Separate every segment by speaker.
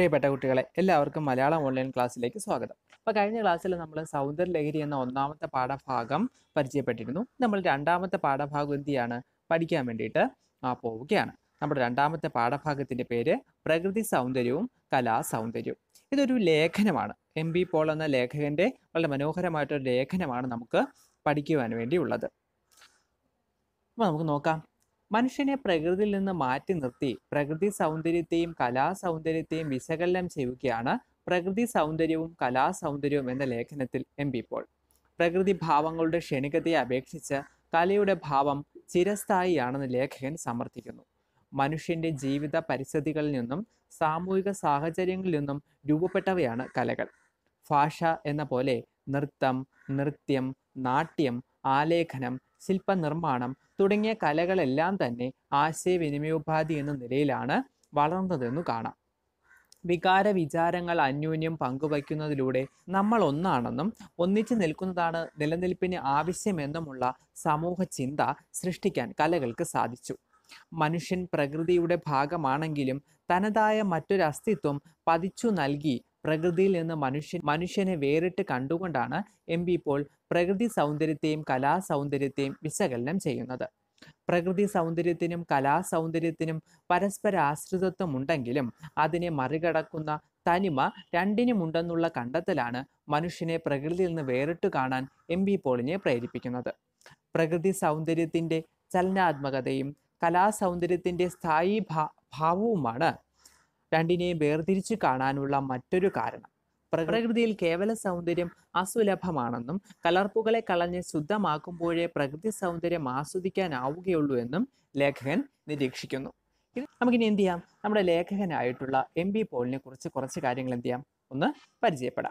Speaker 1: പ്രിയപ്പെട്ട കുട്ടികളെ എല്ലാവർക്കും മലയാളം ഓൺലൈൻ ക്ലാസ്സിലേക്ക് സ്വാഗതം അപ്പോൾ കഴിഞ്ഞ ക്ലാസ്സിൽ നമ്മൾ സൗന്ദര്യലഹരി എന്ന ഒന്നാമത്തെ പാഠഭാഗം പരിചയപ്പെട്ടിരുന്നു നമ്മൾ രണ്ടാമത്തെ പാഠഭാഗം എന്ത് ചെയ്യാണ് പഠിക്കാൻ വേണ്ടിയിട്ട് ആ പോവുകയാണ് നമ്മുടെ രണ്ടാമത്തെ പാഠഭാഗത്തിൻ്റെ പേര് പ്രകൃതി സൗന്ദര്യവും കലാസൗന്ദര്യവും ഇതൊരു ലേഖനമാണ് എം ബി പോൾ എന്ന ലേഖകൻ്റെ വളരെ മനോഹരമായിട്ടൊരു ലേഖനമാണ് നമുക്ക് പഠിക്കുവാൻ വേണ്ടിയുള്ളത് അപ്പോൾ നമുക്ക് നോക്കാം മനുഷ്യനെ പ്രകൃതിയിൽ നിന്ന് മാറ്റി നിർത്തി പ്രകൃതി സൗന്ദര്യത്തെയും കലാസൗന്ദര്യത്തെയും വിശകലനം ചെയ്യുകയാണ് പ്രകൃതി സൗന്ദര്യവും കലാസൗന്ദര്യവും എന്ന ലേഖനത്തിൽ എം പി പോൾ പ്രകൃതി ഭാവങ്ങളുടെ ക്ഷണികതയെ അപേക്ഷിച്ച് കലയുടെ ഭാവം ചിരസ്ഥായിയാണെന്ന് ലേഖകൻ സമർത്ഥിക്കുന്നു മനുഷ്യന്റെ ജീവിത പരിസ്ഥിതികളിൽ നിന്നും സാമൂഹിക സാഹചര്യങ്ങളിൽ നിന്നും രൂപപ്പെട്ടവയാണ് കലകൾ ഭാഷ എന്ന പോലെ നൃത്തം നൃത്യം നാട്യം ആലേഖനം ശില്പനിർമ്മാണം തുടങ്ങിയ കലകളെല്ലാം തന്നെ ആശയവിനിമയോപാധി എന്ന നിലയിലാണ് വളർന്നതെന്നു കാണാം വികാര വിചാരങ്ങൾ അന്യോന്യം പങ്കുവയ്ക്കുന്നതിലൂടെ നമ്മൾ ഒന്നാണെന്നും ഒന്നിച്ചു നിൽക്കുന്നതാണ് നിലനിൽപ്പിന് ആവശ്യമെന്നുമുള്ള സമൂഹ ചിന്ത സൃഷ്ടിക്കാൻ കലകൾക്ക് സാധിച്ചു മനുഷ്യൻ പ്രകൃതിയുടെ ഭാഗമാണെങ്കിലും തനതായ മറ്റൊരു അസ്തിത്വം പതിച്ചു നൽകി പ്രകൃതിയിൽ നിന്ന് മനുഷ്യൻ മനുഷ്യനെ വേറിട്ട് കണ്ടുകൊണ്ടാണ് എം ബി പോൾ പ്രകൃതി സൗന്ദര്യത്തെയും കലാസൗന്ദര്യത്തെയും വിശകലനം ചെയ്യുന്നത് പ്രകൃതി സൗന്ദര്യത്തിനും കലാസൗന്ദര്യത്തിനും പരസ്പര ആശ്രിതത്വം ഉണ്ടെങ്കിലും അതിനെ മറികടക്കുന്ന തനിമ രണ്ടിനുമുണ്ടെന്നുള്ള കണ്ടെത്തലാണ് മനുഷ്യനെ പ്രകൃതിയിൽ നിന്ന് വേറിട്ട് കാണാൻ എം ബി പോളിനെ പ്രേരിപ്പിക്കുന്നത് പ്രകൃതി സൗന്ദര്യത്തിൻ്റെ ചലനാത്മകതയും കലാസൗന്ദര്യത്തിൻ്റെ സ്ഥായി ഭാ ഭാവവുമാണ് രണ്ടിനെയും വേർതിരിച്ചു കാണാനുള്ള മറ്റൊരു കാരണം പ്രകൃതിയിൽ കേവല സൗന്ദര്യം അസുലഭമാണെന്നും കലർപ്പുകളെ കളഞ്ഞ് ശുദ്ധമാക്കുമ്പോഴേ പ്രകൃതി സൗന്ദര്യം ആസ്വദിക്കാനാവുകയുള്ളൂ എന്നും ലേഖകൻ നിരീക്ഷിക്കുന്നു ഇത് നമുക്കിനി എന്ത് ചെയ്യാം നമ്മുടെ ലേഖകനായിട്ടുള്ള എം ബി പോളിനെ കുറിച്ച് കുറച്ച് കാര്യങ്ങൾ എന്ത് ചെയ്യാം ഒന്ന് പരിചയപ്പെടാം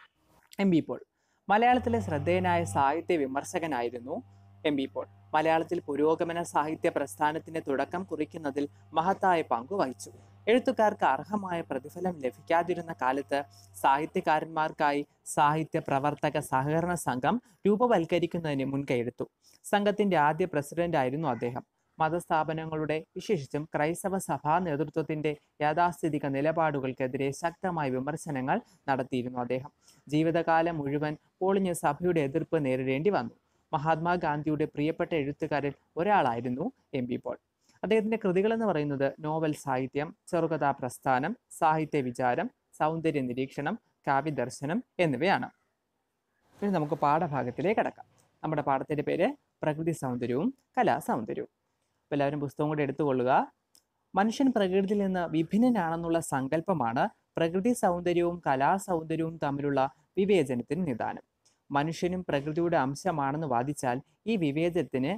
Speaker 1: എം ബി പോൾ മലയാളത്തിലെ ശ്രദ്ധേയനായ സാഹിത്യ വിമർശകനായിരുന്നു എം ബി പോൾ മലയാളത്തിൽ പുരോഗമന സാഹിത്യ പ്രസ്ഥാനത്തിന് തുടക്കം കുറിക്കുന്നതിൽ മഹത്തായ പങ്കു വഹിച്ചു എഴുത്തുകാർക്ക് അർഹമായ പ്രതിഫലം ലഭിക്കാതിരുന്ന കാലത്ത് സാഹിത്യകാരന്മാർക്കായി സാഹിത്യ പ്രവർത്തക സഹകരണ സംഘം രൂപവൽക്കരിക്കുന്നതിന് മുൻകൈയെടുത്തു സംഘത്തിന്റെ ആദ്യ പ്രസിഡന്റ് ആയിരുന്നു അദ്ദേഹം മതസ്ഥാപനങ്ങളുടെ വിശേഷിച്ചും ക്രൈസ്തവ സഭാ നേതൃത്വത്തിന്റെ യാഥാസ്ഥിതിക നിലപാടുകൾക്കെതിരെ ശക്തമായ വിമർശനങ്ങൾ നടത്തിയിരുന്നു അദ്ദേഹം ജീവിതകാലം മുഴുവൻ പോളിഞ്ഞ് സഭയുടെ എതിർപ്പ് നേരിടേണ്ടി വന്നു മഹാത്മാഗാന്ധിയുടെ പ്രിയപ്പെട്ട എഴുത്തുകാരിൽ ഒരാളായിരുന്നു എം പി പോൾ അദ്ദേഹത്തിന്റെ കൃതികൾ എന്ന് പറയുന്നത് നോവൽ സാഹിത്യം ചെറുകഥാ പ്രസ്ഥാനം സാഹിത്യ വിചാരം സൗന്ദര്യ നിരീക്ഷണം കാവ്യദർശനം എന്നിവയാണ് ഇനി നമുക്ക് പാഠഭാഗത്തിലേക്ക് കടക്കാം നമ്മുടെ പാഠത്തിന്റെ പേര് പ്രകൃതി സൗന്ദര്യവും കലാസൗന്ദര്യവും അപ്പോൾ എല്ലാവരും പുസ്തകം കൂടി എടുത്തുകൊള്ളുക മനുഷ്യൻ പ്രകൃതിയിൽ നിന്ന് വിഭിന്നനാണെന്നുള്ള സങ്കല്പമാണ് പ്രകൃതി സൗന്ദര്യവും കലാസൗന്ദര്യവും തമ്മിലുള്ള വിവേചനത്തിന് നിദാനം മനുഷ്യനും പ്രകൃതിയുടെ അംശമാണെന്ന് വാദിച്ചാൽ ഈ വിവേചനത്തിന്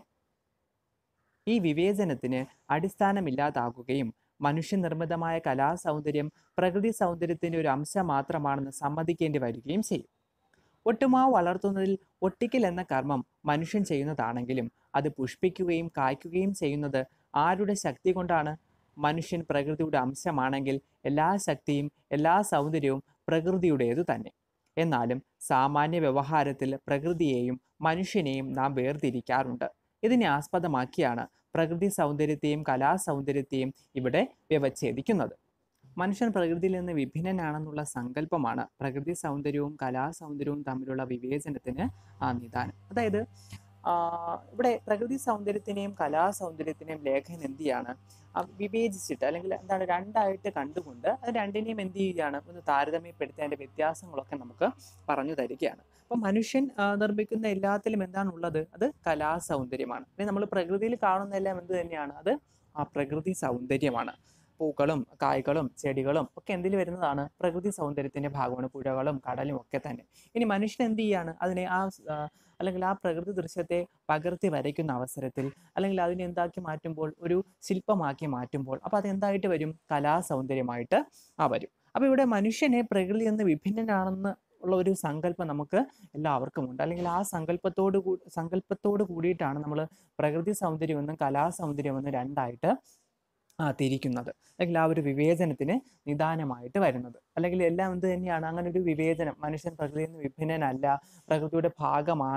Speaker 1: ഈ വിവേചനത്തിന് അടിസ്ഥാനമില്ലാതാകുകയും മനുഷ്യനിർമ്മിതമായ കലാസൗന്ദര്യം പ്രകൃതി സൗന്ദര്യത്തിൻ്റെ ഒരു അംശം മാത്രമാണെന്ന് സമ്മതിക്കേണ്ടി വരികയും ചെയ്യും ഒട്ടുമാവ് വളർത്തുന്നതിൽ ഒട്ടിക്കൽ എന്ന കർമ്മം മനുഷ്യൻ ചെയ്യുന്നതാണെങ്കിലും അത് പുഷ്പിക്കുകയും കായ്ക്കുകയും ചെയ്യുന്നത് ആരുടെ ശക്തി കൊണ്ടാണ് മനുഷ്യൻ പ്രകൃതിയുടെ അംശമാണെങ്കിൽ എല്ലാ ശക്തിയും എല്ലാ സൗന്ദര്യവും പ്രകൃതിയുടേതു തന്നെ എന്നാലും സാമാന്യ വ്യവഹാരത്തിൽ പ്രകൃതിയെയും മനുഷ്യനെയും നാം വേർതിരിക്കാറുണ്ട് ഇതിനെ ആസ്പദമാക്കിയാണ് പ്രകൃതി സൗന്ദര്യത്തെയും കലാസൗന്ദര്യത്തെയും ഇവിടെ വ്യവച്ഛേദിക്കുന്നത് മനുഷ്യൻ പ്രകൃതിയിൽ നിന്ന് വിഭിന്നനാണെന്നുള്ള സങ്കല്പമാണ് പ്രകൃതി സൗന്ദര്യവും കലാസൗന്ദര്യവും തമ്മിലുള്ള വിവേചനത്തിന് ആ നിദാനം അതായത് ആ, ഇവിടെ പ്രകൃതി സൗന്ദര്യത്തിനെയും കലാസൗന്ദര്യത്തിനെയും ലേഖകൻ എന്ത് ചെയ്യാണ് ആ, വിവേചിച്ചിട്ട് അല്ലെങ്കിൽ എന്താണ് രണ്ടായിട്ട് കണ്ടുകൊണ്ട് അത് രണ്ടിനെയും എന്ത് ചെയ്യുകയാണ് ഒന്ന് താരതമ്യപ്പെടുത്തി അതിൻ്റെ വ്യത്യാസങ്ങളൊക്കെ നമുക്ക് പറഞ്ഞു തരികയാണ് അപ്പം മനുഷ്യൻ ആ, നിർമ്മിക്കുന്ന എല്ലാത്തിലും എന്താണ് ഉള്ളത് അത് കലാസൗന്ദര്യമാണ് പിന്നെ നമ്മൾ പ്രകൃതിയിൽ കാണുന്ന എല്ലാം എന്ത് തന്നെയാണ് അത് ആ പ്രകൃതി സൗന്ദര്യമാണ് പൂക്കളും കായ്കളും ചെടികളും ഒക്കെ എന്തിൽ വരുന്നതാണ് പ്രകൃതി സൗന്ദര്യത്തിന്റെ ഭാഗമാണ് പുഴകളും കടലും ഒക്കെ തന്നെ ഇനി മനുഷ്യൻ എന്ത് ചെയ്യാണ് അതിനെ ആ സ്- ആ, അല്ലെങ്കിൽ ആ പ്രകൃതി ദൃശ്യത്തെ പകർത്തി വരയ്ക്കുന്ന അവസരത്തിൽ അല്ലെങ്കിൽ അതിനെ എന്താക്കി മാറ്റുമ്പോൾ ഒരു ശില്പമാക്കി മാറ്റുമ്പോൾ അപ്പോൾ അത് എന്തായിട്ട് വരും കലാസൗന്ദര്യമായിട്ട് ആ വരും അപ്പോൾ ഇവിടെ മനുഷ്യനെ പ്രകൃതി എന്ന് വിഭിന്നനാണെന്ന് ഉള്ള ഒരു സങ്കല്പം നമുക്ക് എല്ലാവർക്കും ഉണ്ട് അല്ലെങ്കിൽ ആ സങ്കല്പത്തോട് കൂ സങ്കല്പത്തോട് കൂടിയിട്ടാണ് നമ്മൾ പ്രകൃതി സൗന്ദര്യമെന്നും കലാസൗന്ദര്യമെന്നും രണ്ടായിട്ട് ആ തിരിക്കുന്നത് അല്ലെങ്കിൽ ആ ഒരു വിവേചനത്തിന് നിദാനമായിട്ട് വരുന്നത് അല്ലെങ്കിൽ എല്ലാം എന്ത് തന്നെയാണ് അങ്ങനെ ഒരു വിവേചനം മനുഷ്യൻ പ്രകൃതിയിൽ നിന്ന് വിഭിന്നനല്ല പ്രകൃതിയുടെ ഭാഗമാണ്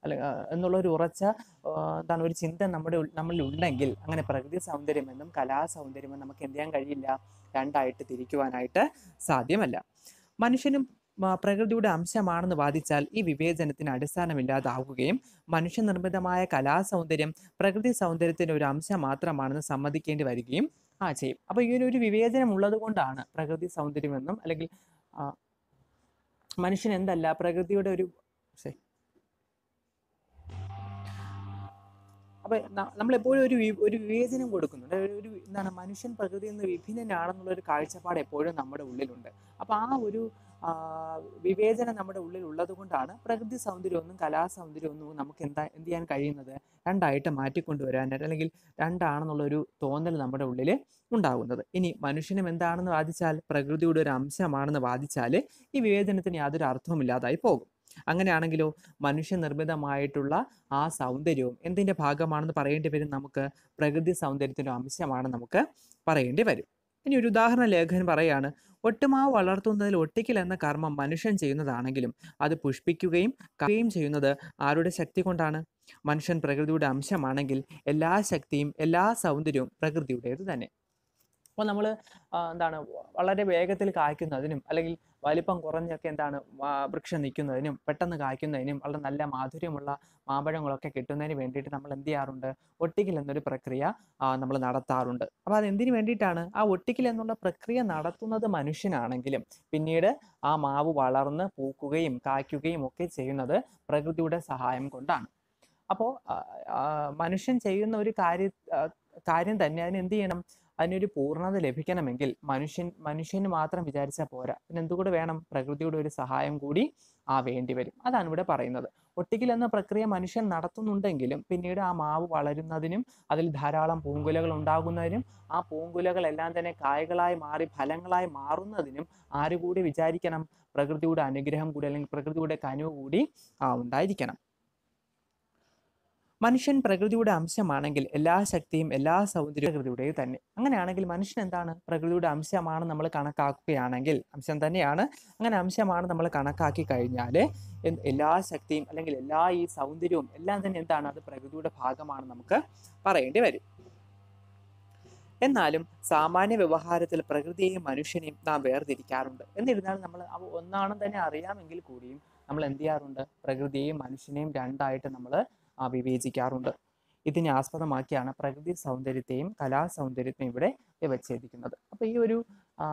Speaker 1: അല്ലെ ആ, എന്നുള്ള ഒരു ഉറച്ച ആ, എന്താണ് ഒരു ചിന്ത നമ്മുടെ ഉൾ- നമ്മളിൽ ഉണ്ടെങ്കിൽ അങ്ങനെ പ്രകൃതി സൗന്ദര്യമെന്നും കലാ സൗന്ദര്യമെന്നും നമുക്ക് എന്ത് ചെയ്യാൻ കഴിയില്ല രണ്ടായിട്ട് തിരിക്കുവാനായിട്ട് സാധ്യമല്ല മനുഷ്യനും ആ, പ്രകൃതിയുടെ അംശമാണെന്ന് വാദിച്ചാൽ ഈ വിവേചനത്തിന് അടിസ്ഥാനമില്ലാതാവുകയും മനുഷ്യനിർമ്മിതമായ കലാസൗന്ദര്യം പ്രകൃതി സൗന്ദര്യത്തിന്റെ ഒരു അംശം മാത്രമാണെന്ന് സമ്മതിക്കേണ്ടി വരികയും ആ ചെയ്യും അപ്പോൾ ഈ ഒരു ഒരു വിവേചനം ഉള്ളത് കൊണ്ടാണ് പ്രകൃതി സൗന്ദര്യമെന്നും അല്ലെങ്കിൽ ആ, മനുഷ്യൻ എന്തല്ല പ്രകൃതിയുടെ ഒരു ശ്ശെ. അപ്പൊ ന- നമ്മളെപ്പോഴും ഒരു വി- ഒരു വിവേചനം കൊടുക്കുന്നുണ്ട് ഒരു ഒരു എന്താണ് മനുഷ്യൻ പ്രകൃതിയിൽ നിന്ന് വിഭിന്നനാണെന്നുള്ള ഒരു കാഴ്ചപ്പാട് എപ്പോഴും നമ്മുടെ ഉള്ളിലുണ്ട് അപ്പൊ ആ ഒരു ആ, വിവേചനം നമ്മുടെ ഉള്ളിൽ ഉള്ളത് കൊണ്ടാണ് പ്രകൃതി സൗന്ദര്യമൊന്നും കലാ സൗന്ദര്യമൊന്നും നമുക്ക് എന്താ എന്ത് ചെയ്യാൻ കഴിയുന്നത് രണ്ടായിട്ട് മാറ്റിക്കൊണ്ടുവരാനായിട്ട് അല്ലെങ്കിൽ രണ്ടാണെന്നുള്ള ഒരു തോന്നൽ നമ്മുടെ ഉള്ളിൽ ഉണ്ടാകുന്നത് ഇനി മനുഷ്യനും എന്താണെന്ന് വാദിച്ചാൽ പ്രകൃതിയുടെ ഒരു അംശമാണെന്ന് വാദിച്ചാൽ ഈ വിവേചനത്തിന് യാതൊരു അർത്ഥവുമില്ലാതായി പോകും അങ്ങനെയാണെങ്കിലോ മനുഷ്യനിർമ്മിതമായിട്ടുള്ള ആ സൗന്ദര്യവും എന്തിൻ്റെ ഭാഗമാണെന്ന് പറയേണ്ടി വരും നമുക്ക് പ്രകൃതി സൗന്ദര്യത്തിൻ്റെ അംശമാണ് നമുക്ക് പറയേണ്ടി വരും ഇനി ഒരു ഉദാഹരണ ലേഖകൻ പറയാണ് ഒട്ടുമാവ് വളർത്തുന്നതിൽ ഒട്ടിക്കൽ എന്ന കർമ്മം മനുഷ്യൻ ചെയ്യുന്നതാണെങ്കിലും അത് പുഷ്പിക്കുകയും കഴിയുകയും ചെയ്യുന്നത് ആരുടെ ശക്തി കൊണ്ടാണ് മനുഷ്യൻ പ്രകൃതിയുടെ അംശമാണെങ്കിൽ എല്ലാ ശക്തിയും എല്ലാ സൗന്ദര്യവും പ്രകൃതിയുടേത് തന്നെ അപ്പോൾ നമ്മൾ എന്താണ് വളരെ വേഗത്തിൽ കായ്ക്കുന്നതിനും അല്ലെങ്കിൽ വലിപ്പം കുറഞ്ഞൊക്കെ എന്താണ് വാ- വൃക്ഷം നിൽക്കുന്നതിനും പെട്ടെന്ന് കായ്ക്കുന്നതിനും വളരെ നല്ല മാധുര്യമുള്ള മാമ്പഴങ്ങളൊക്കെ കിട്ടുന്നതിന് വേണ്ടിയിട്ട് നമ്മൾ എന്ത് ചെയ്യാറുണ്ട് ഒട്ടിക്കൽ എന്നൊരു പ്രക്രിയ നമ്മൾ നടത്താറുണ്ട് അപ്പോൾ അത് എന്തിനു വേണ്ടിയിട്ടാണ് ആ ഒട്ടിക്കൽ എന്നുള്ള പ്രക്രിയ നടത്തുന്നത് മനുഷ്യനാണെങ്കിലും പിന്നീട് ആ മാവ് വളർന്ന് പൂക്കുകയും കായ്ക്കുകയും ഒക്കെ ചെയ്യുന്നത് പ്രകൃതിയുടെ സഹായം കൊണ്ടാണ് അപ്പോൾ മനുഷ്യൻ ചെയ്യുന്ന ഒരു കാര്യ ആ, കാര്യം തന്നെ അതിന് എന്ത് ചെയ്യണം അതിനൊരു പൂർണ്ണത ലഭിക്കണമെങ്കിൽ മനുഷ്യൻ മനുഷ്യന് മാത്രം വിചാരിച്ചാൽ പോരാ പിന്നെ എന്തുകൂടെ വേണം പ്രകൃതിയുടെ ഒരു സഹായം കൂടി ആ വേണ്ടി വരും അതാണ് ഇവിടെ പറയുന്നത് ഒട്ടിക്കൽ എന്ന പ്രക്രിയ മനുഷ്യൻ നടത്തുന്നുണ്ടെങ്കിലും പിന്നീട് ആ മാവ് വളരുന്നതിനും അതിൽ ധാരാളം പൂങ്കുലകൾ ഉണ്ടാകുന്നതിനും ആ പൂങ്കുലകളെല്ലാം തന്നെ കായകളായി മാറി ഫലങ്ങളായി മാറുന്നതിനും ആര് കൂടി വിചാരിക്കണം പ്രകൃതിയുടെ അനുഗ്രഹം കൂടി അല്ലെങ്കിൽ പ്രകൃതിയുടെ കനിവ് കൂടി ആ ഉണ്ടായിരിക്കണം മനുഷ്യൻ പ്രകൃതിയുടെ അംശമാണെങ്കിൽ എല്ലാ ശക്തിയും എല്ലാ സൗന്ദര്യവും പ്രകൃതിയുടേത് തന്നെ അങ്ങനെയാണെങ്കിൽ മനുഷ്യൻ എന്താണ് പ്രകൃതിയുടെ അംശമാണ് നമ്മൾ കണക്കാക്കുകയാണെങ്കിൽ അംശം തന്നെയാണ് അങ്ങനെ അംശമാണ് നമ്മൾ കണക്കാക്കി കഴിഞ്ഞാൽ എല്ലാ ശക്തിയും അല്ലെങ്കിൽ എല്ലാ ഈ സൗന്ദര്യവും എല്ലാം തന്നെ എന്താണ് അത് പ്രകൃതിയുടെ ഭാഗമാണ് നമുക്ക് പറയേണ്ടി വരും എന്നാലും സാമാന്യ വ്യവഹാരത്തിൽ പ്രകൃതിയെയും മനുഷ്യനെയും നാം വേർതിരിക്കാറുണ്ട് എന്നിരുന്നാലും നമ്മൾ അവ ഒന്നാണെന്ന് തന്നെ അറിയാമെങ്കിൽ കൂടിയും നമ്മൾ എന്ത് ചെയ്യാറുണ്ട് പ്രകൃതിയെയും മനുഷ്യനെയും രണ്ടായിട്ട് നമ്മൾ ആ, വിവേചിക്കാറുണ്ട് ഇതിനെ ആസ്പദമാക്കിയാണ് പ്രകൃതി സൗന്ദര്യത്തെയും കലാ സൗന്ദര്യത്തെയും ഇവിടെ വിവച്ഛേദിക്കുന്നത് അപ്പോൾ ഈ ഒരു ആ,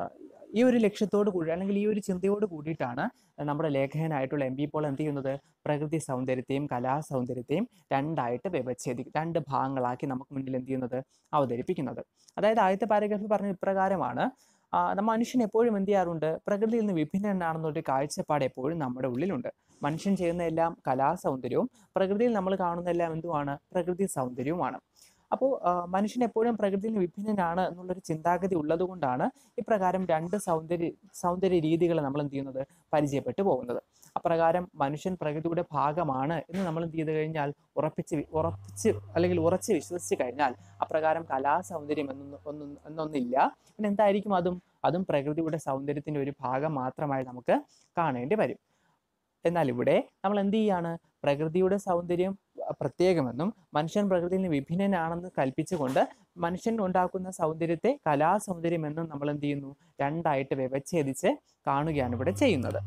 Speaker 1: ഈ ഒരു ലക്ഷ്യത്തോട് കൂടി അല്ലെങ്കിൽ ഈ ഒരു ചിന്തയോട് കൂടിയിട്ടാണ് നമ്മുടെ ലേഖകനായിട്ടുള്ള എം ബി പോൾ എന്ത് ചെയ്യുന്നത് പ്രകൃതി സൗന്ദര്യത്തെയും കലാ സൗന്ദര്യത്തെയും രണ്ടായിട്ട് വിവച്ഛേദിക്കും രണ്ട് ഭാഗങ്ങളാക്കി നമുക്ക് മുന്നിൽ എന്ത് ചെയ്യുന്നത് അവതരിപ്പിക്കുന്നത് അതായത് ആദ്യത്തെ പാരഗ്രാഫിൽ പറഞ്ഞ ഇപ്രകാരമാണ് ആ, നമ്മ മനുഷ്യൻ എപ്പോഴും എന്ത് ചെയ്യാറുണ്ട് പ്രകൃതിയിൽ നിന്ന് വിഭിന്നനാണെന്നൊരു കാഴ്ചപ്പാട് എപ്പോഴും നമ്മുടെ ഉള്ളിലുണ്ട് മനുഷ്യൻ ചെയ്യുന്ന എല്ലാം കലാസൗന്ദര്യവും പ്രകൃതിയിൽ നമ്മൾ കാണുന്ന എല്ലാം എന്തുമാണ് പ്രകൃതി സൗന്ദര്യവുമാണ് അപ്പോൾ മനുഷ്യൻ എപ്പോഴും പ്രകൃതിയിൽ നിന്ന് വിഭിന്നനാണ് എന്നുള്ളൊരു ചിന്താഗതി ഉള്ളത് കൊണ്ടാണ് ഇപ്രകാരം രണ്ട് സൗന്ദര്യ സൗന്ദര്യ രീതികൾ നമ്മൾ എന്ത് ചെയ്യുന്നത് പരിചയപ്പെട്ടു പോകുന്നത് അപ്രകാരം മനുഷ്യൻ പ്രകൃതിയുടെ ഭാഗമാണ് എന്ന് നമ്മൾ എന്ത് ചെയ്ത് കഴിഞ്ഞാൽ ഉറപ്പിച്ച് വി- ഉറപ്പിച്ച് അല്ലെങ്കിൽ ഉറച്ച് വിശ്വസിച്ച് കഴിഞ്ഞാൽ അപ്രകാരം കലാസൗന്ദര്യം എന്നൊന്നും ഒന്നും എന്നൊന്നില്ല പിന്നെ എന്തായിരിക്കും അതും അതും പ്രകൃതിയുടെ സൗന്ദര്യത്തിന്റെ ഒരു ഭാഗം മാത്രമായി നമുക്ക് കാണേണ്ടി വരും എന്നാൽ ഇവിടെ നമ്മൾ എന്ത് ചെയ്യാണ് പ്രകൃതിയുടെ സൗന്ദര്യം അഹ് പ്രത്യേകമെന്നും മനുഷ്യൻ പ്രകൃതിയിൽ നിന്ന് വിഭിന്നനാണെന്ന് കൽപ്പിച്ചുകൊണ്ട് മനുഷ്യൻ ഉണ്ടാക്കുന്ന സൗന്ദര്യത്തെ കലാസൗന്ദര്യം എന്നും നമ്മൾ എന്ത് ചെയ്യുന്നു രണ്ടായിട്ട് വ്യവച്ഛേദിച്ച് കാണുകയാണ് ഇവിടെ ചെയ്യുന്നത്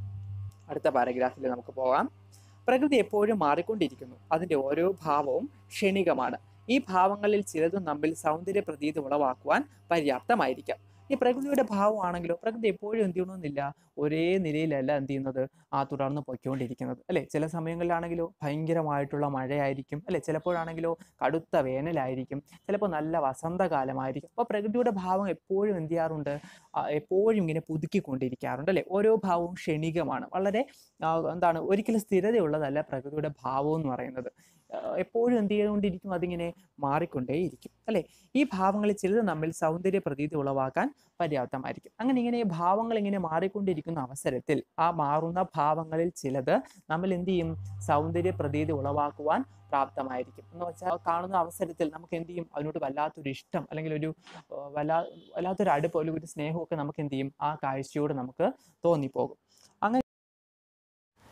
Speaker 1: അടുത്ത പാരഗ്രാഫിൽ നമുക്ക് പോകാം പ്രകൃതി എപ്പോഴും മാറിക്കൊണ്ടിരിക്കുന്നു അതിൻ്റെ ഓരോ ഭാവവും ക്ഷണികമാണ് ഈ ഭാവങ്ങളിൽ ചിലതും നമ്മിൽ സൗന്ദര്യ പ്രതീതി ഉളവാക്കുവാൻ പര്യാപ്തമായിരിക്കാം ഈ പ്രകൃതിയുടെ ഭാവമാണെങ്കിലോ പ്രകൃതി എപ്പോഴും എന്ത് ചെയ്യണമെന്നില്ല ഒരേ നിലയിലല്ല എന്ത് ചെയ്യുന്നത് ആ തുടർന്ന് പൊയ്ക്കൊണ്ടിരിക്കുന്നത് അല്ലെ ചില സമയങ്ങളിലാണെങ്കിലോ ഭയങ്കരമായിട്ടുള്ള മഴയായിരിക്കും അല്ലെ ചിലപ്പോഴാണെങ്കിലോ കടുത്ത വേനലായിരിക്കും ചിലപ്പോൾ നല്ല വസന്തകാലമായിരിക്കും അപ്പോൾ പ്രകൃതിയുടെ ഭാവം എപ്പോഴും എന്ത് ചെയ്യാറുണ്ട് ആ, എപ്പോഴും ഇങ്ങനെ പുതുക്കിക്കൊണ്ടിരിക്കാറുണ്ട് അല്ലെ ഓരോ ഭാവവും ക്ഷണികമാണ് വളരെ ആ, എന്താണ് ഒരിക്കലും സ്ഥിരതയുള്ളതല്ല പ്രകൃതിയുടെ ഭാവം എന്ന് പറയുന്നത് ആ, എപ്പോഴും എന്ത് ചെയ്തുകൊണ്ടിരിക്കും അതിങ്ങനെ മാറിക്കൊണ്ടേയിരിക്കും അല്ലെ ഈ ഭാവങ്ങളിൽ ചിലത് നമ്മിൽ സൗന്ദര്യ പ്രതീതി ഉളവാക്കാൻ പര്യാപ്തമായിരിക്കും അങ്ങനെ ഇങ്ങനെ ഈ ഭാവങ്ങൾ ഇങ്ങനെ മാറിക്കൊണ്ടിരിക്കുന്ന അവസരത്തിൽ ആ മാറുന്ന ഭാവങ്ങളിൽ ചിലത് നമ്മൾ എന്ത് ചെയ്യും സൗന്ദര്യ പ്രതീതി ഉളവാക്കുവാൻ പ്രാപ്തമായിരിക്കും എന്ന് വെച്ചാൽ കാണുന്ന അവസരത്തിൽ നമുക്ക് എന്ത് ചെയ്യും അതിനോട് വല്ലാത്തൊരു ഇഷ്ടം അല്ലെങ്കിൽ ഒരു ആ, വല്ലാ വല്ലാത്തൊരു അടുപ്പം അല്ലെങ്കിൽ ഒരു സ്നേഹമൊക്കെ നമുക്ക് എന്ത് ചെയ്യും ആ കാഴ്ചയോട് നമുക്ക് തോന്നിപ്പോകും അങ്ങനെ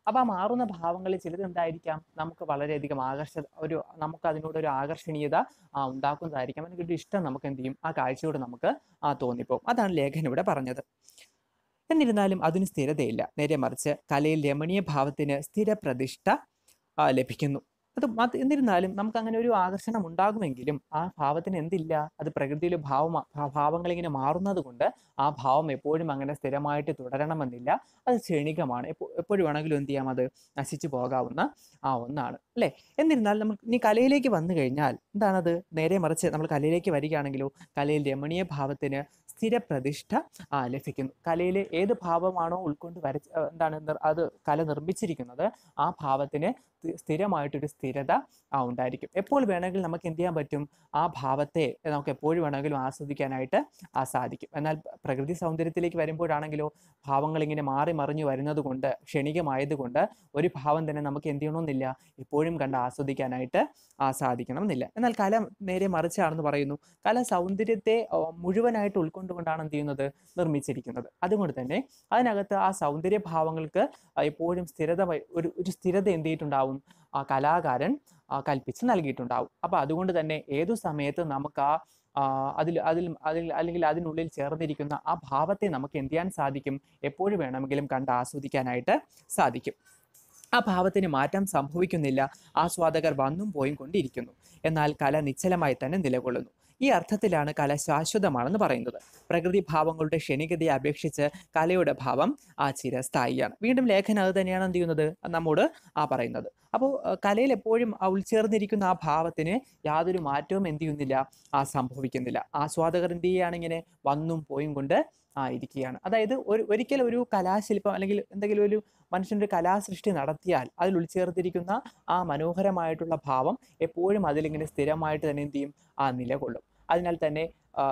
Speaker 1: അപ്പോൾ ആ മാറുന്ന ഭാവങ്ങളിൽ ചിലത് എന്തായിരിക്കാം നമുക്ക് വളരെയധികം ആകർഷ ഒരു നമുക്ക് അതിനോട് ഒരു ആകർഷണീയത ആ, ഉണ്ടാക്കുന്നതായിരിക്കാം അല്ലെങ്കിൽ ഒരു ഇഷ്ടം നമുക്ക് എന്ത് ചെയ്യും ആ കാഴ്ചയോട് നമുക്ക് ആ തോന്നിപ്പോകും അതാണ് ലേഖൻ ഇവിടെ പറഞ്ഞത് എന്നിരുന്നാലും അതിന് സ്ഥിരതയില്ല നേരെ മറിച്ച് കലയിൽ രമണീയ ഭാവത്തിന് സ്ഥിരപ്രതിഷ്ഠ ആ, ലഭിക്കുന്നു അത് അത് എന്നിരുന്നാലും നമുക്ക് അങ്ങനെ ഒരു ആകർഷണം ഉണ്ടാകുമെങ്കിലും ആ ഭാവത്തിന് എന്തില്ല അത് പ്രകൃതിയിലെ ഭാവം ഭാവങ്ങൾ ഇങ്ങനെ മാറുന്നത് കൊണ്ട് ആ ഭാവം എപ്പോഴും അങ്ങനെ സ്ഥിരമായിട്ട് തുടരണമെന്നില്ല അത് ക്ഷണികമാണ് എപ്പോ എപ്പോഴും വേണമെങ്കിലും എന്ത് ചെയ്യാം അത് നശിച്ചു പോകാവുന്ന ആ ഒന്നാണ് അല്ലേ എന്നിരുന്നാൽ നമ്മൾ ഇനി കലയിലേക്ക് വന്നു കഴിഞ്ഞാൽ എന്താണത് നേരെ മറിച്ച് നമ്മൾ കലയിലേക്ക് വരികയാണെങ്കിലോ കലയിൽ രമണീയ ഭാവത്തിന് സ്ഥിര പ്രതിഷ്ഠ ആ, ലഭിക്കുന്നു കലയിലെ ഏത് ഭാവമാണോ ഉൾക്കൊണ്ട് വരച്ച് ആ, എന്താണ് നിർ- അത് കല നിർമ്മിച്ചിരിക്കുന്നത് ആ ഭാവത്തിന് സ്ഥി- സ്ഥിരമായിട്ടൊരു സ്ഥിരത ആ ഉണ്ടായിരിക്കും എപ്പോൾ വേണമെങ്കിലും നമുക്ക് എന്ത് ചെയ്യാൻ പറ്റും ആ ഭാവത്തെ നമുക്ക് എപ്പോഴും വേണമെങ്കിലും ആസ്വദിക്കാനായിട്ട് ആ സാധിക്കും എന്നാൽ പ്രകൃതി സൗന്ദര്യത്തിലേക്ക് വരുമ്പോഴാണെങ്കിലോ ഭാവങ്ങൾ ഇങ്ങനെ മാറി മറിഞ്ഞു വരുന്നത് കൊണ്ട് ക്ഷണികമായത് കൊണ്ട് ഒരു ഭാവം തന്നെ നമുക്ക് എന്ത് ചെയ്യണമെന്നില്ല എപ്പോഴും കണ്ട് ആസ്വദിക്കാനായിട്ട് ആ സാധിക്കണം എന്നില്ല എന്നാൽ കല നേരെ മറിച്ചാണെന്ന് പറയുന്നു കല സൗന്ദര്യത്തെ ആ, മുഴുവനായിട്ട് ഉൾക്കൊണ്ടുകൊണ്ടാണ് എന്ത് ചെയ്യുന്നത് നിർമ്മിച്ചിരിക്കുന്നത് അതുകൊണ്ട് തന്നെ അതിനകത്ത് ആ സൗന്ദര്യ ഭാവങ്ങൾക്ക് ആ, എപ്പോഴും സ്ഥിരത വ- ഒരു ഒരു സ്ഥിരത എന്ത് ചെയ്തിട്ടുണ്ടാവും ആ കലാകാരൻ ആ, കൽപ്പിച്ച് നൽകിയിട്ടുണ്ടാവും അപ്പൊ അതുകൊണ്ട് തന്നെ ഏതു സമയത്ത് നമുക്ക് ആ ആ, അതിൽ അതിൽ അതിൽ അല്ലെങ്കിൽ അതിനുള്ളിൽ ചേർന്നിരിക്കുന്ന ആ ഭാവത്തെ നമുക്ക് എന്ത് ചെയ്യാൻ സാധിക്കും എപ്പോഴും വേണമെങ്കിലും കണ്ട് ആസ്വദിക്കാനായിട്ട് സാധിക്കും ആ ഭാവത്തിന് മാറ്റം സംഭവിക്കുന്നില്ല ആസ്വാദകർ വന്നും പോയും കൊണ്ടിരിക്കുന്നു എന്നാൽ കല നിശ്ചലമായി തന്നെ നിലകൊള്ളുന്നു ഈ അർത്ഥത്തിലാണ് കല ശാശ്വതമാണെന്ന് പറയുന്നത് പ്രകൃതി ഭാവങ്ങളുടെ ക്ഷണികതയെ അപേക്ഷിച്ച് കലയുടെ ഭാവം ആ ചിരസ്ഥായിയാണ് വീണ്ടും ലേഖനം അത് തന്നെയാണ് എന്ത് ചെയ്യുന്നത് നമ്മോട് ആ പറയുന്നത് അപ്പോൾ കലയിൽ എപ്പോഴും ആ ഉൾച്ചേർന്നിരിക്കുന്ന ആ ഭാവത്തിന് യാതൊരു മാറ്റവും എന്ത് ചെയ്യുന്നില്ല ആ സംഭവിക്കുന്നില്ല ആസ്വാദകർ എന്ത് ചെയ്യുകയാണ് ഇങ്ങനെ വന്നും പോയും കൊണ്ട് ആ ഇരിക്കുകയാണ് അതായത് ഒരു ഒരിക്കൽ ഒരു കലാശില്പം അല്ലെങ്കിൽ എന്തെങ്കിലും ഒരു മനുഷ്യൻ്റെ കലാസൃഷ്ടി നടത്തിയാൽ അതിൽ ഉൾച്ചേർത്തിരിക്കുന്ന ആ മനോഹരമായിട്ടുള്ള ഭാവം എപ്പോഴും അതിലിങ്ങനെ സ്ഥിരമായിട്ട് തന്നെ എന്ത് ചെയ്യും ആ നിലകൊള്ളും അതിനാൽ തന്നെ ആ,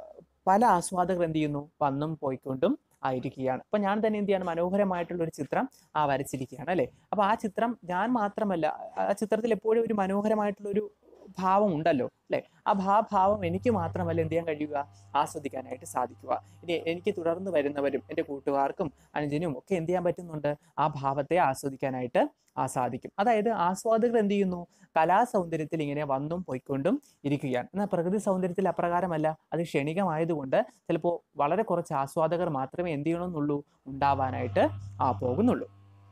Speaker 1: പല ആസ്വാദകർ എന്ത് ചെയ്യുന്നു വന്നും പോയിക്കൊണ്ടും ആയിരിക്കുകയാണ് അപ്പൊ ഞാൻ തന്നെ എന്ത് ചെയ്യാണ് മനോഹരമായിട്ടുള്ള ഒരു ചിത്രം ആ വരച്ചിരിക്കുകയാണ് അല്ലെ അപ്പൊ ആ ചിത്രം ഞാൻ മാത്രമല്ല ആ ചിത്രത്തിൽ എപ്പോഴും ഒരു മനോഹരമായിട്ടുള്ള ഒരു ഭാവം ഉണ്ടല്ലോ അല്ലെ ആ ഭാ ഭാവം എനിക്ക് മാത്രമല്ല എന്ത് ചെയ്യാൻ കഴിയുക ആസ്വദിക്കാനായിട്ട് സാധിക്കുക ഇനി എനിക്ക് തുടർന്ന് വരുന്നവരും എൻ്റെ കൂട്ടുകാർക്കും അനുജനും ഒക്കെ എന്ത് ചെയ്യാൻ പറ്റുന്നുണ്ട് ആ ഭാവത്തെ ആസ്വദിക്കാനായിട്ട് ആ സാധിക്കും അതായത് ആസ്വാദകർ എന്ത് ചെയ്യുന്നു കലാസൗന്ദര്യത്തിൽ ഇങ്ങനെ വന്നും പോയിക്കൊണ്ടും ഇരിക്കുകയാണ് എന്നാൽ പ്രകൃതി സൗന്ദര്യത്തിൽ അപ്രകാരമല്ല അത് ക്ഷണികമായതുകൊണ്ട് ചിലപ്പോൾ വളരെ കുറച്ച് ആസ്വാദകർ മാത്രമേ എന്ത് ചെയ്യണമെന്നുള്ളൂ ഉണ്ടാവാനായിട്ട് ആ പോകുന്നുള്ളൂ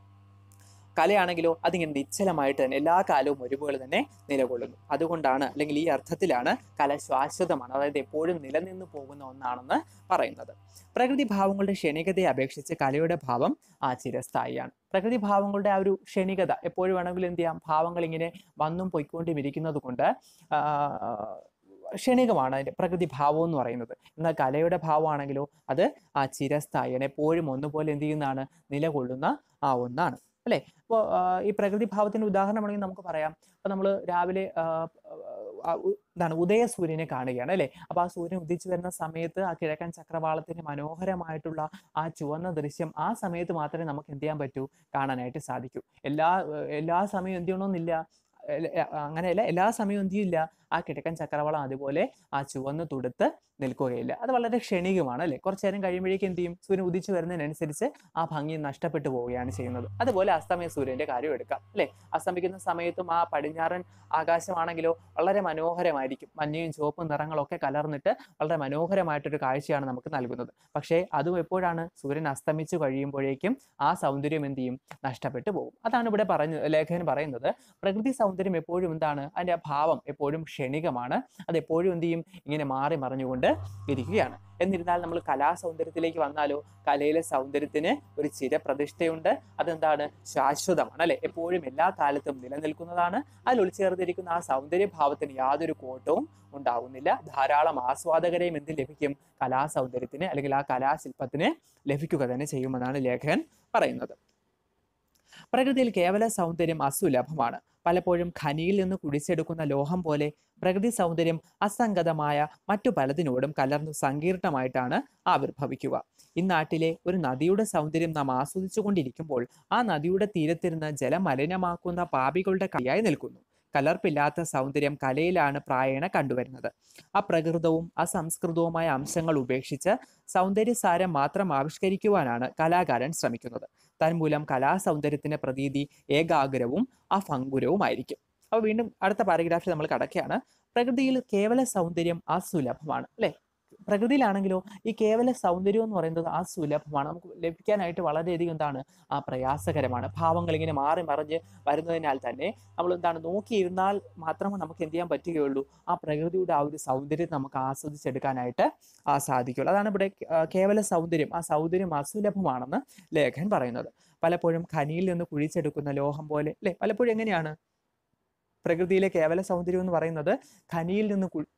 Speaker 1: കലയാണെങ്കിലോ അതിങ്ങനെ നിശ്ചലമായിട്ട് തന്നെ എല്ലാ കാലവും ഒരുപോലെ തന്നെ നിലകൊള്ളുന്നു അതുകൊണ്ടാണ് അല്ലെങ്കിൽ ഈ അർത്ഥത്തിലാണ് കല ശാശ്വതമാണ് അതായത് എപ്പോഴും നിലനിന്ന് പോകുന്ന ഒന്നാണെന്ന് പറയുന്നത് പ്രകൃതി ഭാവങ്ങളുടെ ക്ഷണികതയെ അപേക്ഷിച്ച് കലയുടെ ഭാവം ആ ചിരസ്ഥായിയാണ് പ്രകൃതി ഭാവങ്ങളുടെ ആ ഒരു ക്ഷണികത എപ്പോഴും വേണമെങ്കിലും എന്ത് ചെയ്യാം ഭാവങ്ങൾ ഇങ്ങനെ വന്നും പൊയ്ക്കൊണ്ടും ഇരിക്കുന്നത് കൊണ്ട് ആ, ക്ഷണികമാണ് അതിൻ്റെ പ്രകൃതി ഭാവം എന്ന് പറയുന്നത് എന്നാൽ കലയുടെ ഭാവമാണെങ്കിലോ അത് ആ ചിരസ്ഥായിയാണ് എപ്പോഴും ഒന്നുപോലെ എന്ത് ചെയ്യുന്നതാണ് നിലകൊള്ളുന്ന ആ ഒന്നാണ് അല്ലേ അപ്പോൾ ഈ പ്രകൃതി ഭാവത്തിന് ഉദാഹരണമാണെങ്കിൽ നമുക്ക് പറയാം അപ്പോൾ നമ്മൾ രാവിലെ ആ, ആ, ഉ- എന്താണ് ഉദയ സൂര്യനെ കാണുകയാണ് അല്ലേ അപ്പോൾ ആ സൂര്യൻ ഉദിച്ചു വരുന്ന സമയത്ത് ആ കിഴക്കൻ ചക്രവാളത്തിന്റെ മനോഹരമായിട്ടുള്ള ആ ചുവന്ന ദൃശ്യം ആ സമയത്ത് മാത്രമേ നമുക്ക് എന്ത് ചെയ്യാൻ പറ്റൂ കാണാനായിട്ട് സാധിക്കൂ എല്ലാ ഏർ എല്ലാ സമയവും എന്ത് ചെയ്യണമെന്നില്ല എല്ല- എ- അങ്ങനെയല്ല എല്ലാ സമയവും എന്ത് ചെയ്യില്ല ആ കിഴക്കൻ ചക്രവാളം അതുപോലെ ആ ചുവന്ന് തുടുത്ത് നിൽക്കുകയില്ല അത് വളരെ ക്ഷണികമാണ് അല്ലേ കുറച്ചു നേരം കഴിയുമ്പോഴേക്കും എന്ത് ചെയ്യും സൂര്യൻ ഉദിച്ചു വരുന്നതിനനുസരിച്ച് ആ ഭംഗി നഷ്ടപ്പെട്ടു പോവുകയാണ് ചെയ്യുന്നത് അതുപോലെ അസ്തമയ സൂര്യന്റെ കാര്യം എടുക്കാം അല്ലേ അസ്തമിക്കുന്ന സമയത്തും ആ പടിഞ്ഞാറൻ ആകാശമാണെങ്കിലോ വളരെ മനോഹരമായിരിക്കും മഞ്ഞയും ചുവപ്പും നിറങ്ങളൊക്കെ കലർന്നിട്ട് വളരെ മനോഹരമായിട്ടൊരു കാഴ്ചയാണ് നമുക്ക് നൽകുന്നത് പക്ഷേ അതും എപ്പോഴാണ് സൂര്യൻ അസ്തമിച്ചു കഴിയുമ്പോഴേക്കും ആ സൗന്ദര്യം എന്ത് ചെയ്യും നഷ്ടപ്പെട്ടു പോകും അതാണ് ഇവിടെ പറഞ്ഞ ലേഖകൻ പറയുന്നത് പ്രകൃതി സൗന്ദര്യം എപ്പോഴും എന്താണ് അതിന്റെ ആ ഭാവം എപ്പോഴും ക്ഷണികമാണ് അത് എപ്പോഴും എന്ത് ചെയ്യും ഇങ്ങനെ മാറി മറിഞ്ഞുകൊണ്ട് ഇരിക്കുകയാണ് എന്നിരുന്നാൽ നമ്മൾ കലാസൗന്ദര്യത്തിലേക്ക് വന്നാലോ കലയിലെ സൗന്ദര്യത്തിന് ഒരു ചിരപ്രതിഷ്ഠയുണ്ട് അതെന്താണ് ശാശ്വതമാണ് അല്ലെ എപ്പോഴും എല്ലാ കാലത്തും നിലനിൽക്കുന്നതാണ് അതിൽ ഉൾച്ചേർന്നിരിക്കുന്ന ആ സൗന്ദര്യ ഭാവത്തിന് യാതൊരു കോട്ടവും ഉണ്ടാകുന്നില്ല ധാരാളം ആസ്വാദകരെയും എന്ത് ലഭിക്കും കലാസൗന്ദര്യത്തിന് അല്ലെങ്കിൽ ആ കലാശില്പത്തിന് ലഭിക്കുക തന്നെ ചെയ്യുമെന്നാണ് ലേഖകൻ പറയുന്നത് പ്രകൃതിയിൽ കേവല സൗന്ദര്യം അസുലഭമാണ് പലപ്പോഴും ഖനിയിൽ നിന്ന് കുടിച്ചെടുക്കുന്ന ലോഹം പോലെ പ്രകൃതി സൗന്ദര്യം അസംഗതമായ മറ്റു പലതിനോടും കലർന്നു സങ്കീർണമായിട്ടാണ് ആവിർഭവിക്കുക ഇന്നാട്ടിലെ ഒരു നദിയുടെ സൗന്ദര്യം നാം ആസ്വദിച്ചു കൊണ്ടിരിക്കുമ്പോൾ ആ നദിയുടെ തീരത്തിരുന്ന് ജലം മലിനമാക്കുന്ന പാപികളുടെ കൈയായി നിൽക്കുന്നു കലർപ്പില്ലാത്ത സൗന്ദര്യം കലയിലാണ് പ്രായേണ കണ്ടുവരുന്നത് അപ്രകൃതവും അസംസ്കൃതവുമായ അംശങ്ങൾ ഉപേക്ഷിച്ച് സൗന്ദര്യസാരം മാത്രം ആവിഷ്കരിക്കുവാനാണ് കലാകാരൻ ശ്രമിക്കുന്നത് തന്മൂലം കലാസൗന്ദര്യത്തിന്റെ പ്രതീതി ഏകാഗ്രവും അഭംഗുരവുമായിരിക്കും അപ്പോൾ വീണ്ടും അടുത്ത പാരഗ്രാഫിൽ നമ്മൾ കടക്കുകയാണ് പ്രകൃതിയിൽ കേവല സൗന്ദര്യം അസുലഭമാണ് അല്ലെ പ്രകൃതിയിലാണെങ്കിലോ ഈ കേവല സൗന്ദര്യം എന്ന് പറയുന്നത് അസുലഭമാണ് നമുക്ക് ലഭിക്കാനായിട്ട് വളരെയധികം എന്താണ് ആ പ്രയാസകരമാണ് ഭാവങ്ങൾ ഇങ്ങനെ മാറി മറിഞ്ഞ് വരുന്നതിനാൽ തന്നെ നമ്മൾ എന്താണ് നോക്കിയിരുന്നാൽ മാത്രമേ നമുക്ക് എന്ത് ചെയ്യാൻ പറ്റുകയുള്ളൂ ആ പ്രകൃതിയുടെ ആ ഒരു സൗന്ദര്യം നമുക്ക് ആസ്വദിച്ചെടുക്കാനായിട്ട് ആ സാധിക്കുള്ളൂ അതാണ് ഇവിടെ ആ, കേവല സൗന്ദര്യം ആ സൗന്ദര്യം അസുലഭമാണെന്ന് ലേഖൻ പറയുന്നത് പലപ്പോഴും ഖനിയിൽ നിന്ന് കുഴിച്ചെടുക്കുന്ന ലോഹം പോലെ അല്ലെ പലപ്പോഴും എങ്ങനെയാണ് പ്രകൃതിയിലെ കേവല സൗന്ദര്യം എന്ന് പറയുന്നത് ഖനിയിൽ നിന്ന് കു-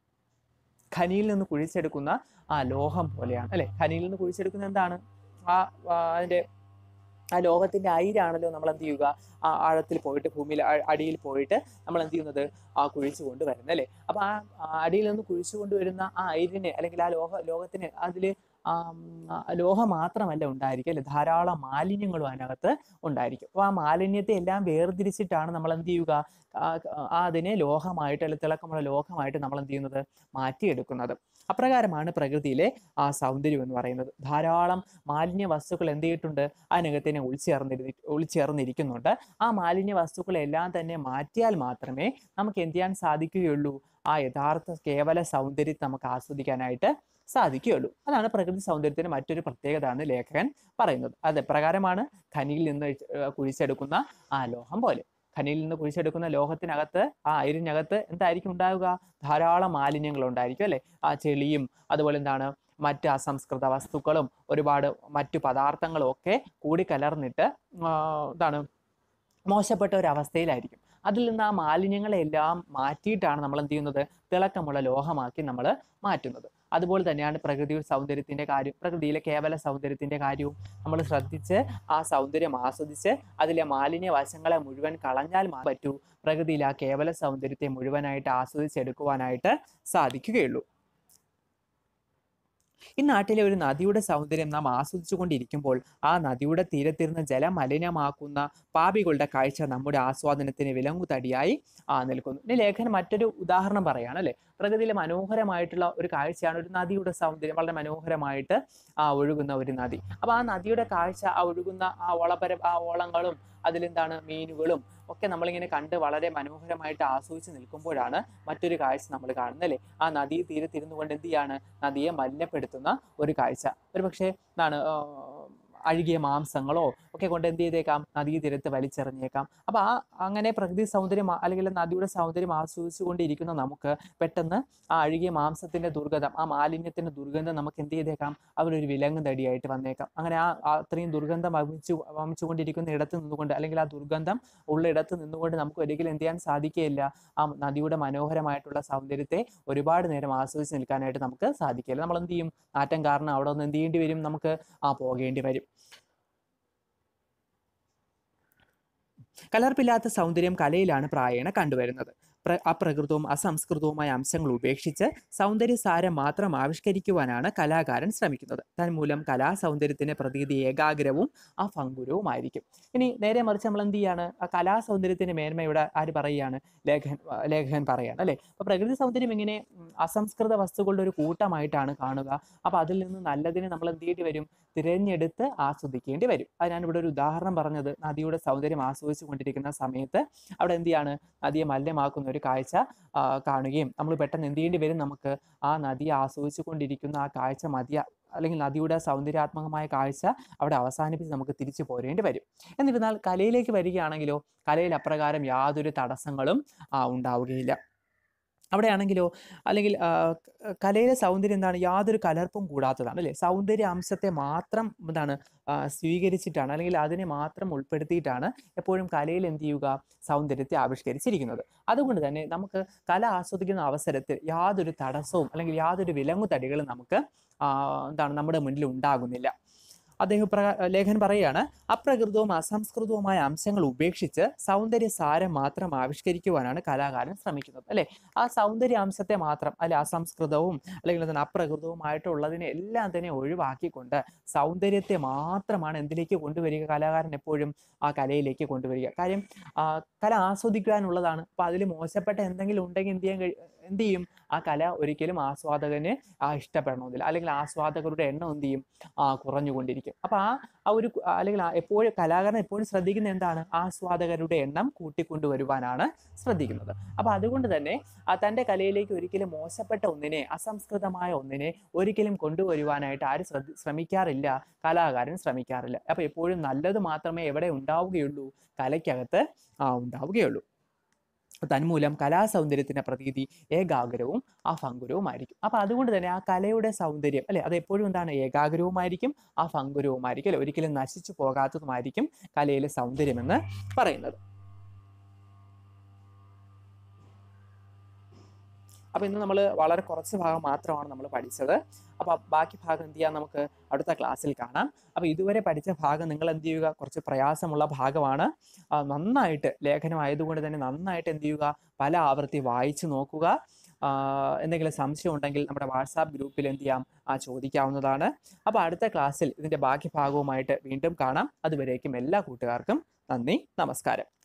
Speaker 1: ഖനിയിൽ നിന്ന് കുഴിച്ചെടുക്കുന്ന ആ ലോഹം പോലെയാണ് അല്ലെ ഖനിയിൽ നിന്ന് കുഴിച്ചെടുക്കുന്ന എന്താണ് ആ ആ, അതിന്റെ ആ ലോകത്തിന്റെ അയിരാണല്ലോ നമ്മൾ എന്ത് ചെയ്യുക ആ ആഴത്തിൽ പോയിട്ട് ഭൂമിയിൽ അ- അടിയിൽ പോയിട്ട് നമ്മൾ എന്ത് ചെയ്യുന്നത് ആ കുഴിച്ചു കൊണ്ടുവരുന്നത് അല്ലേ അപ്പൊ ആ ആ അടിയിൽ നിന്ന് കുഴിച്ചു കൊണ്ടുവരുന്ന ആ അയിരിനെ അല്ലെങ്കിൽ ആ ലോക ലോകത്തിന് അതില് ആ ഉം, ആ ലോഹം മാത്രമല്ല ഉണ്ടായിരിക്കും അല്ലെ ധാരാളം മാലിന്യങ്ങളും അതിനകത്ത് ഉണ്ടായിരിക്കും അപ്പോൾ ആ മാലിന്യത്തെ എല്ലാം വേർതിരിച്ചിട്ടാണ് നമ്മൾ എന്ത് ചെയ്യുക ആ ആ അതിനെ ലോഹമായിട്ട് അല്ലെങ്കിൽ തിളക്കമുള്ള ലോഹമായിട്ട് നമ്മൾ എന്ത് ചെയ്യുന്നത് മാറ്റിയെടുക്കുന്നത് അപ്രകാരമാണ് പ്രകൃതിയിലെ ആ സൗന്ദര്യം എന്ന് പറയുന്നത് ധാരാളം മാലിന്യ വസ്തുക്കൾ എന്ത് ചെയ്തിട്ടുണ്ട് അതിനകത്തിനെ ഉൾച്ചേർന്നിരി ഉൾച്ചേർന്നിരിക്കുന്നുണ്ട് ആ മാലിന്യ വസ്തുക്കളെല്ലാം തന്നെ മാറ്റിയാൽ മാത്രമേ നമുക്ക് എന്ത് ചെയ്യാൻ സാധിക്കുകയുള്ളൂ ആ യഥാർത്ഥ കേവല സൗന്ദര്യത്തെ നമുക്ക് ആസ്വദിക്കാനായിട്ട് സാധിക്കുകയുള്ളൂ അതാണ് പ്രകൃതി സൗന്ദര്യത്തിന് മറ്റൊരു പ്രത്യേകതയാണ് ലേഖകൻ പറയുന്നത് അത് പ്രകാരമാണ് ഖനിയിൽ നിന്ന് ഏർ കുഴിച്ചെടുക്കുന്ന ആ ലോഹം പോലെ ഖനിയിൽ നിന്ന് കുഴിച്ചെടുക്കുന്ന ലോഹത്തിനകത്ത് ആ അയിരിനകത്ത് എന്തായിരിക്കും ഉണ്ടാവുക ധാരാളം മാലിന്യങ്ങൾ ഉണ്ടായിരിക്കും അല്ലെ ആ ചെളിയും അതുപോലെ എന്താണ് മറ്റ് അസംസ്കൃത വസ്തുക്കളും ഒരുപാട് മറ്റു പദാർത്ഥങ്ങളും ഒക്കെ കൂടിക്കലർന്നിട്ട് ആ, എന്താണ് മോശപ്പെട്ട ഒരു അവസ്ഥയിലായിരിക്കും അതിൽ നിന്ന് ആ മാലിന്യങ്ങളെല്ലാം മാറ്റിയിട്ടാണ് നമ്മൾ എന്ത് ചെയ്യുന്നത് തിളക്കമുള്ള ലോഹമാക്കി നമ്മൾ മാറ്റുന്നത് അതുപോലെ തന്നെയാണ് പ്രകൃതി സൗന്ദര്യത്തിന്റെ കാര്യം പ്രകൃതിയിലെ കേവല സൗന്ദര്യത്തിന്റെ കാര്യവും നമ്മൾ ശ്രദ്ധിച്ച് ആ സൗന്ദര്യം ആസ്വദിച്ച് അതിലെ മാലിന്യ വശങ്ങളെ മുഴുവൻ കളഞ്ഞാൽ മാത്രമേ പറ്റൂ പ്രകൃതിയിൽ ആ കേവല സൗന്ദര്യത്തെ മുഴുവനായിട്ട് ആസ്വദിച്ചെടുക്കുവാനായിട്ട് സാധിക്കുകയുള്ളൂ ഈ നാട്ടിലെ ഒരു നദിയുടെ സൗന്ദര്യം നാം ആസ്വദിച്ചുകൊണ്ടിരിക്കുമ്പോൾ ആ നദിയുടെ തീരത്തിരുന്ന് ജലം മലിനമാക്കുന്ന പാപികളുടെ കാഴ്ച നമ്മുടെ ആസ്വാദനത്തിന് വിലങ്ങുതടിയായി ആ നിൽക്കുന്നു ഇനി ലേഖനം മറ്റൊരു ഉദാഹരണം പറയാണ് അല്ലെ പ്രകൃതിയിലെ മനോഹരമായിട്ടുള്ള ഒരു കാഴ്ചയാണ് ഒരു നദിയുടെ സൗന്ദര്യം വളരെ മനോഹരമായിട്ട് ആ ഒഴുകുന്ന ഒരു നദി അപ്പൊ ആ നദിയുടെ കാഴ്ച ആ ഒഴുകുന്ന ആ ഓളപര ആ ഓളങ്ങളും അതിലെന്താണ് മീനുകളും ഒക്കെ നമ്മളിങ്ങനെ കണ്ട് വളരെ മനോഹരമായിട്ട് ആസ്വദിച്ച് നിൽക്കുമ്പോഴാണ് മറ്റൊരു കാഴ്ച നമ്മൾ കാണുന്നത് അല്ലേ ആ നദി തീരത്തിരുന്നു കൊണ്ട് എന്ത് ചെയ്യാണ് നദിയെ മലിനപ്പെടുത്തുന്ന ഒരു കാഴ്ച ഒരു പക്ഷേ എന്താണ് ആ, അഴുകിയ മാംസങ്ങളോ ഒക്കെ കൊണ്ട് എന്ത് ചെയ്തേക്കാം നദീ തീരത്ത് വലിച്ചെറിഞ്ഞേക്കാം അപ്പൊ ആ അങ്ങനെ പ്രകൃതി സൗന്ദര്യം ആ- അല്ലെങ്കിൽ നദിയുടെ സൗന്ദര്യം ആസ്വദിച്ചു കൊണ്ടിരിക്കുന്ന നമുക്ക് പെട്ടെന്ന് ആ അഴുകിയ മാംസത്തിന്റെ ദുർഗന്ധം ആ മാലിന്യത്തിന്റെ ദുർഗന്ധം നമുക്ക് എന്ത് ചെയ്തേക്കാം അവരൊരു വിലങ്ങ് തടിയായിട്ട് വന്നേക്കാം അങ്ങനെ ആ ആ അത്രയും ദുർഗന്ധം വമിച്ചു വമിച്ചുകൊണ്ടിരിക്കുന്ന ഇടത്ത് നിന്നുകൊണ്ട് അല്ലെങ്കിൽ ആ ദുർഗന്ധം ഉള്ള ഇടത്ത് നിന്നുകൊണ്ട് നമുക്ക് ഒരിക്കലും എന്ത് ചെയ്യാൻ സാധിക്കുകയില്ല ആ നദിയുടെ മനോഹരമായിട്ടുള്ള സൗന്ദര്യത്തെ ഒരുപാട് നേരം ആസ്വദിച്ച് നിൽക്കാനായിട്ട് നമുക്ക് സാധിക്കില്ല നമ്മൾ എന്ത് ചെയ്യും നാറ്റം കാരണം അവിടെ നിന്ന് എന്ത് ചെയ്യേണ്ടി വരും നമുക്ക് ആ പോകേണ്ടി വരും കലർപ്പില്ലാത്ത സൗന്ദര്യം കലയിലാണ് പ്രായേണ കണ്ടുവരുന്നത് പ്ര അപ്രകൃതവും അസംസ്കൃതവുമായ അംശങ്ങൾ ഉപേക്ഷിച്ച് സൗന്ദര്യസാരം മാത്രം ആവിഷ്കരിക്കുവാനാണ് കലാകാരൻ ശ്രമിക്കുന്നത് തന്മൂലം കലാസൗന്ദര്യത്തിന്റെ പ്രതീതി ഏകാഗ്രവും അഭംഗുരവുമായിരിക്കും ഇനി നേരെ മറിച്ച് നമ്മൾ എന്ത് ചെയ്യാണ് ആ കലാസൗന്ദര്യത്തിന്റെ മേന്മയുടെ ആര് പറയുകയാണ് ലേഖൻ ആ, ലേഖകൻ പറയാണ് അല്ലെ അപ്പൊ പ്രകൃതി സൗന്ദര്യം ഇങ്ങനെ ഉം, അസംസ്കൃത വസ്തുക്കളുടെ ഒരു കൂട്ടമായിട്ടാണ് കാണുക അപ്പൊ അതിൽ നിന്ന് നല്ലതിനെ നമ്മൾ എന്ത് ചെയ്യേണ്ടി വരും തിരഞ്ഞെടുത്ത് ആസ്വദിക്കേണ്ടി വരും അതിനാണ് ഇവിടെ ഒരു ഉദാഹരണം പറഞ്ഞത് നദിയുടെ സൗന്ദര്യം ആസ്വദിച്ചു കൊണ്ടിരിക്കുന്ന സമയത്ത് അവിടെ എന്ത് ചെയ്യാണ് നദിയെ മലിനമാക്കുന്ന ഒരു കാഴ്ച ആ, കാണുകയും നമ്മൾ പെട്ടെന്ന് എന്ത് ചെയ്യേണ്ടി വരും നമുക്ക് ആ നദിയെ ആസ്വദിച്ചു കൊണ്ടിരിക്കുന്ന ആ കാഴ്ച മതിയ അല്ലെങ്കിൽ നദിയുടെ സൗന്ദര്യാത്മകമായ കാഴ്ച അവിടെ അവസാനിപ്പിച്ച് നമുക്ക് തിരിച്ചു പോരേണ്ടി വരും എന്നിരുന്നാൽ കലയിലേക്ക് വരികയാണെങ്കിലോ കലയിൽ അപ്രകാരം യാതൊരു തടസ്സങ്ങളും ആ, ഉണ്ടാവുകയില്ല അവിടെയാണെങ്കിലോ അല്ലെങ്കിൽ ആ, ക- കലയിലെ സൗന്ദര്യം എന്താണ് യാതൊരു കലർപ്പും കൂടാത്തതാണ് അല്ലേ സൗന്ദര്യ അംശത്തെ മാത്രം എന്താണ് ആ, സ്വീകരിച്ചിട്ടാണ് അല്ലെങ്കിൽ അതിനെ മാത്രം ഉൾപ്പെടുത്തിയിട്ടാണ് എപ്പോഴും കലയിൽ എന്ത് ചെയ്യുക സൗന്ദര്യത്തെ ആവിഷ്കരിച്ചിരിക്കുന്നത് അതുകൊണ്ട് തന്നെ നമുക്ക് കല ആസ്വദിക്കുന്ന അവസരത്തിൽ യാതൊരു തടസ്സവും അല്ലെങ്കിൽ യാതൊരു വിലങ്ങുതടികളും നമുക്ക് ആ, എന്താണ് നമ്മുടെ മുന്നിൽ ഉണ്ടാകുന്നില്ല അദ്ദേഹം പ്രകാ- ലേഖൻ പറയുകയാണ് അപ്രകൃതവും അസംസ്കൃതവുമായ അംശങ്ങൾ ഉപേക്ഷിച്ച് സൗന്ദര്യ സാരം മാത്രം ആവിഷ്കരിക്കുവാനാണ് കലാകാരൻ ശ്രമിക്കുന്നത് അല്ലെ ആ സൗന്ദര്യ അംശത്തെ മാത്രം അല്ലെ അസംസ്കൃതവും അല്ലെങ്കിൽ തന്നെ അപ്രകൃതവുമായിട്ടുള്ളതിനെ എല്ലാം തന്നെ ഒഴിവാക്കിക്കൊണ്ട് സൗന്ദര്യത്തെ മാത്രമാണ് എന്തിലേക്ക് കൊണ്ടുവരിക കലാകാരൻ എപ്പോഴും ആ കലയിലേക്ക് കൊണ്ടുവരിക കാര്യം ആ, കല ആസ്വദിക്കാനുള്ളതാണ് അപ്പൊ അതിൽ മോശപ്പെട്ട എന്തെങ്കിലും ഉണ്ടെങ്കിൽ എന്ത് ചെയ്യാൻ കഴി- എന്ത് ചെയ്യും ആ കല ഒരിക്കലും ആസ്വാദകന് ആ ഇഷ്ടപ്പെടണമെന്നില്ല അല്ലെങ്കിൽ ആസ്വാദകരുടെ എണ്ണം എന്ത് ചെയ്യും ആ കുറഞ്ഞുകൊണ്ടിരിക്കും അപ്പൊ ആ ആ ഒരു കു- അല്ലെങ്കിൽ ആ എപ്പോഴും കലാകാരൻ എപ്പോഴും ശ്രദ്ധിക്കുന്ന എന്താണ് ആസ്വാദകരുടെ എണ്ണം കൂട്ടിക്കൊണ്ടുവരുവാനാണ് ശ്രദ്ധിക്കുന്നത് അപ്പൊ അതുകൊണ്ട് തന്നെ ആ തന്റെ കലയിലേക്ക് ഒരിക്കലും മോശപ്പെട്ട ഒന്നിനെ അസംസ്കൃതമായ ഒന്നിനെ ഒരിക്കലും കൊണ്ടുവരുവാനായിട്ട് ആരും ശ്രദ്ധ ശ്രമിക്കാറില്ല കലാകാരൻ ശ്രമിക്കാറില്ല അപ്പൊ എപ്പോഴും നല്ലത് മാത്രമേ എവിടെ ഉണ്ടാവുകയുള്ളൂ കലയ്ക്കകത്ത് ആ ഉണ്ടാവുകയുള്ളൂ തന്മൂലം കലാസൗന്ദര്യത്തിന്റെ പ്രതീതി ഏകാഗ്രവും അഭങ്കുരവുമായിരിക്കും അപ്പൊ അതുകൊണ്ട് തന്നെ ആ കലയുടെ സൗന്ദര്യം അല്ലെ അത് എപ്പോഴും എന്താണ് ഏകാഗ്രവുമായിരിക്കും അഭങ്കുരവുമായിരിക്കും അല്ലെ ഒരിക്കലും നശിച്ചു പോകാത്തതുമായിരിക്കും കലയിലെ സൗന്ദര്യം എന്ന് പറയുന്നത് അപ്പൊ ഇന്ന് നമ്മൾ വളരെ കുറച്ച് ഭാഗം മാത്രമാണ് നമ്മൾ പഠിച്ചത് അപ്പൊ ബാക്കി ഭാഗം എന്ത് ചെയ്യാം നമുക്ക് അടുത്ത ക്ലാസ്സിൽ കാണാം അപ്പൊ ഇതുവരെ പഠിച്ച ഭാഗം നിങ്ങൾ എന്ത് ചെയ്യുക കുറച്ച് പ്രയാസമുള്ള ഭാഗമാണ് ആ, നന്നായിട്ട് ലേഖനം ആയതുകൊണ്ട് തന്നെ നന്നായിട്ട് എന്ത് ചെയ്യുക പല ആവർത്തി വായിച്ചു നോക്കുക ആ, എന്തെങ്കിലും സംശയം ഉണ്ടെങ്കിൽ നമ്മുടെ വാട്സാപ്പ് ഗ്രൂപ്പിൽ എന്ത് ചെയ്യാം ആ ചോദിക്കാവുന്നതാണ് അപ്പോൾ അടുത്ത ക്ലാസ്സിൽ ഇതിന്റെ ബാക്കി ഭാഗവുമായിട്ട് വീണ്ടും കാണാം അതുവരേക്കും എല്ലാ കൂട്ടുകാർക്കും നന്ദി നമസ്കാരം